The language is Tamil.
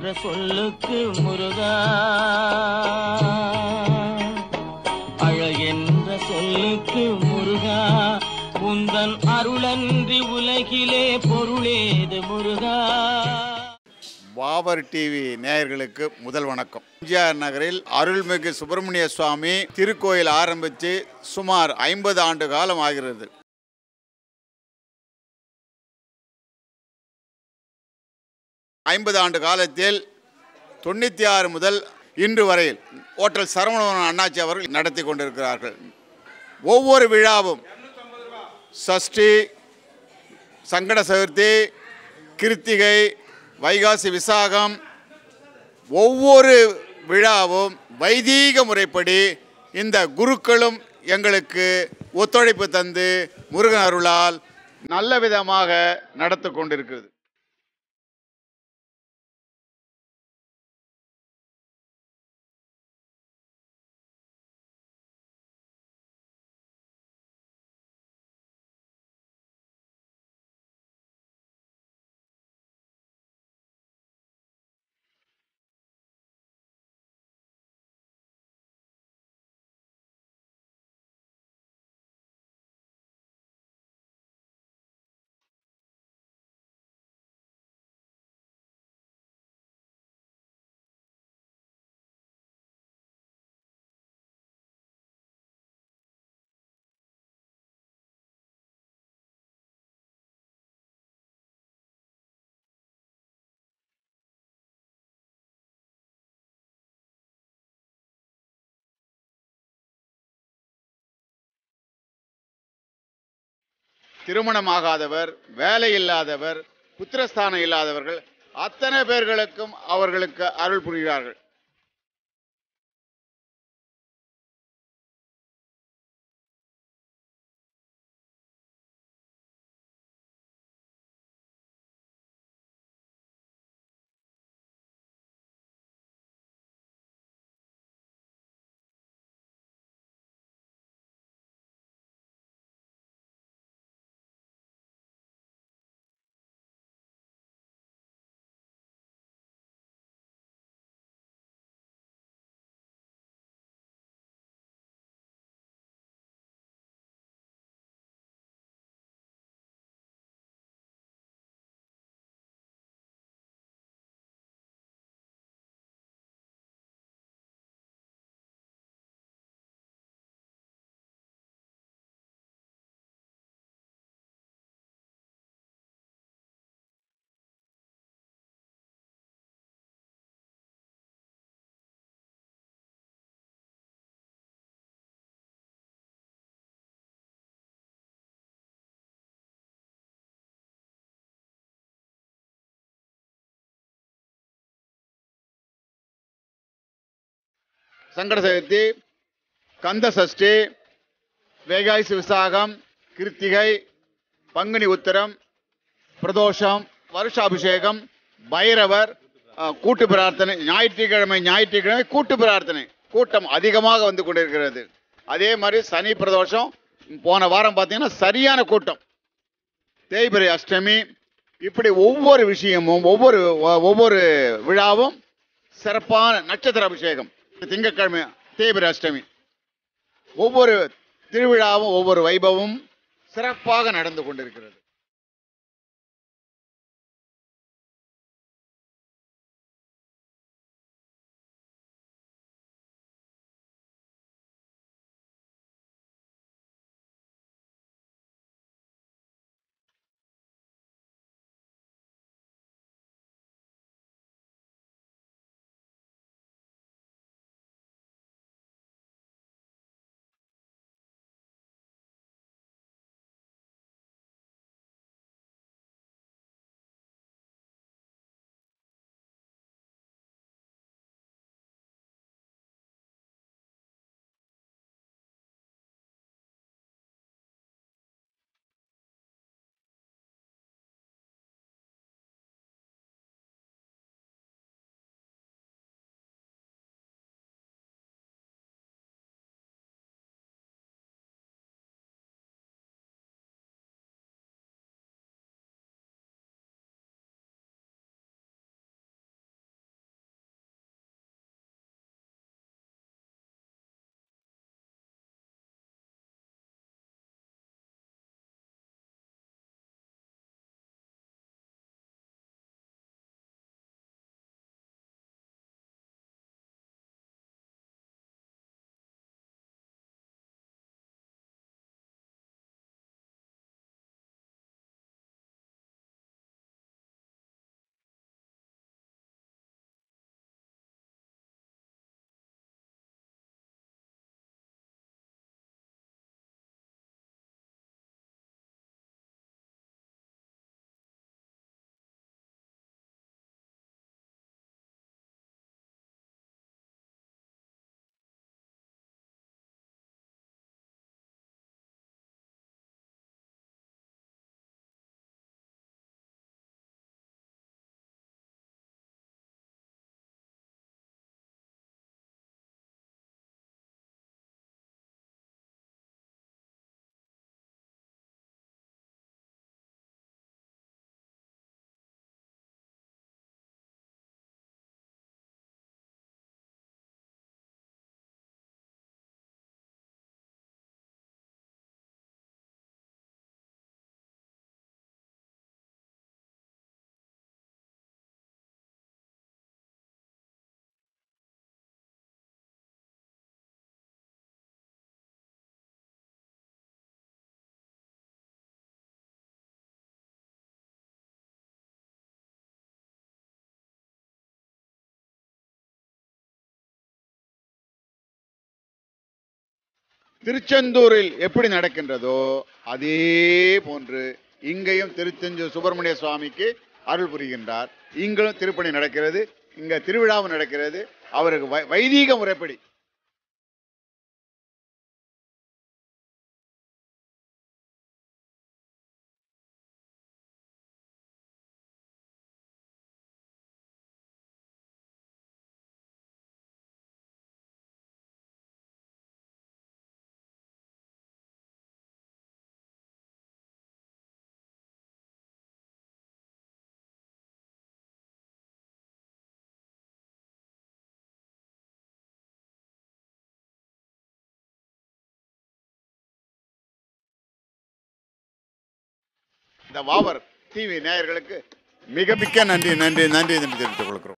என்ற சொல்லுக்கு முருகா அழகென்ற சொல்லுக்கு முருகா உந்தன் அருளன்றி உலகிலே பொருளேது முருகா பாபர் டிவி நேயர்களுக்கு முதல் வணக்கம் எம்ஜிஆர் நகரில் அருள்மிகு சுப்பிரமணிய சுவாமி திருக்கோயில் ஆரம்பித்து சுமார் ஐம்பது ஆண்டு காலம் ஆகிறது ஐம்பது ஆண்டு காலத்தில் தொண்ணூற்றி ஆறு முதல் இன்று வரையில் ஓட்டல் சரவணபவன் அண்ணாச்சி அவர்கள் நடத்தி கொண்டிருக்கிறார்கள் ஒவ்வொரு விழாவும் சஷ்டி சங்கட சதுர்த்தி கிருத்திகை வைகாசி விசாகம் ஒவ்வொரு விழாவும் வைதீக முறைப்படி இந்த குருக்களும் எங்களுக்கு ஒத்துழைப்பு தந்து முருகன் அருளால் நல்ல விதமாக நடத்து கொண்டிருக்கிறது திருமணமாகாதவர் வேலை இல்லாதவர் புத்திரஸ்தானம் இல்லாதவர்கள் அத்தனை பேர்களுக்கும் அவர்களுக்கு அருள் புரிகிறார்கள் சங்கட சதுர்த்தி கந்த சஷ்டி வேகாசி விசாகம் கிருத்திகை பங்குனி உத்திரம் பிரதோஷம் வருஷாபிஷேகம் பைரவர் அஹ், கூட்டு பிரார்த்தனை ஞாயிற்றுக்கிழமை ஞாயிற்றுக்கிழமை கூட்டு பிரார்த்தனை கூட்டம் அதிகமாக வந்து கொண்டிருக்கிறது அதே மாதிரி சனி பிரதோஷம் போன வாரம் பார்த்தீங்கன்னா சரியான கூட்டம் தேய்பிரை அஷ்டமி இப்படி ஒவ்வொரு விஷயமும் ஒவ்வொரு ஒ- ஒவ்வொரு விழாவும் சிறப்பான நட்சத்திர அபிஷேகம் திங்கட்கிழமை தேய்பிரை அஷ்டமி ஒவ்வொரு திருவிழாவும் ஒவ்வொரு வைபவமும் சிறப்பாக நடந்து கொண்டிருக்கிறது திருச்செந்தூரில் எப்படி நடக்கின்றதோ அதே போன்று இங்கேயும் திருச்செந்தூர் சுப்பிரமணிய சுவாமிக்கு அருள் புரிகின்றார் இங்களும் திருப்பணி நடக்கிறது இங்க திருவிழாவும் நடக்கிறது அவருக்கு வை- வைதீக முறைப்படி இந்த வாவர் டிவி நேயர்களுக்கு மிக மிக்க நன்றி நன்றி நன்றி என்று தெரிவித்துக் கொள்கிறோம்